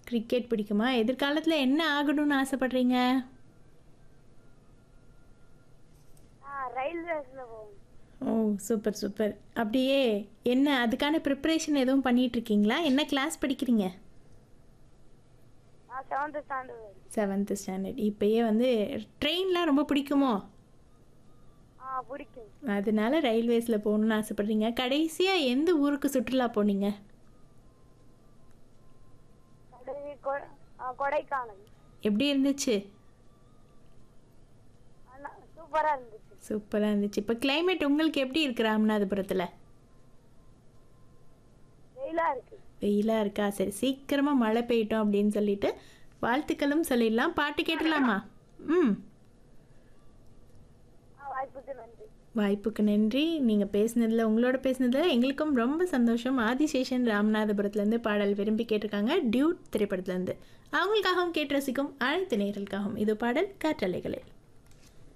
cricket பிடிக்குமா எதிர்காலத்தில் என்ன ஆகணும்னு ஆசைப்படுறீங்க ஆ ரயில்வேஸ்ல போகும் ஓ சூப்பர் சூப்பர் அப்படியே என்ன அதுக்கான ப்ரிப்பரேஷன் எதுவும் பண்ணிட்டு இருக்கீங்களா என்ன கிளாஸ் படிக்கிறீங்க நான் செவன்த் ஸ்டாண்டர்ட் செவன்த் ஸ்டாண்டர்ட் இப்போயே வந்து ட்ரெயின்லாம் ரொம்ப பிடிக்குமோ ஆ பிடிக்கும் அதனால ரயில்வேஸில் போகணுன்னு ஆசைப்படுறீங்க கடைசியாக எந்த ஊருக்கு சுற்றுலா போனீங்க கடைசி கொ- ஆ, கொடைக்கானல் எப்படி இருந்துச்சு ஆனா சூப்பரா இருந்துச்சு சூப்பராக இருந்துச்சு இப்போ climate உங்களுக்கு எப்படி இருக்கு ராமநாதபுரத்தில் வெயிலா இருக்கு வெயிலாக இருக்கா சரி சீக்கிரமாக மழை பெய்யட்டும் அப்படின்னு சொல்லிட்டு வாழ்த்துக்களும் சொல்லிடலாம் பாட்டு கேட்டலாமா ம் ஆ, வாய்ப்புக்கு நன்றி வாய்ப்புக்கு நன்றி நீங்கள் பேசினதில் உங்களோட பேசினதில் எங்களுக்கும் ரொம்ப சந்தோஷம் ஆதிசேஷன் ராமநாதபுரத்துலேருந்து பாடல் விரும்பி கேட்டிருக்காங்க டியூட் திரைப்படத்துலேருந்து அவங்களுக்காகவும் கேட்டு ரசிக்கும் அனைத்து நேர்களுக்காகவும் இது பாடல் காற்றலைகளில்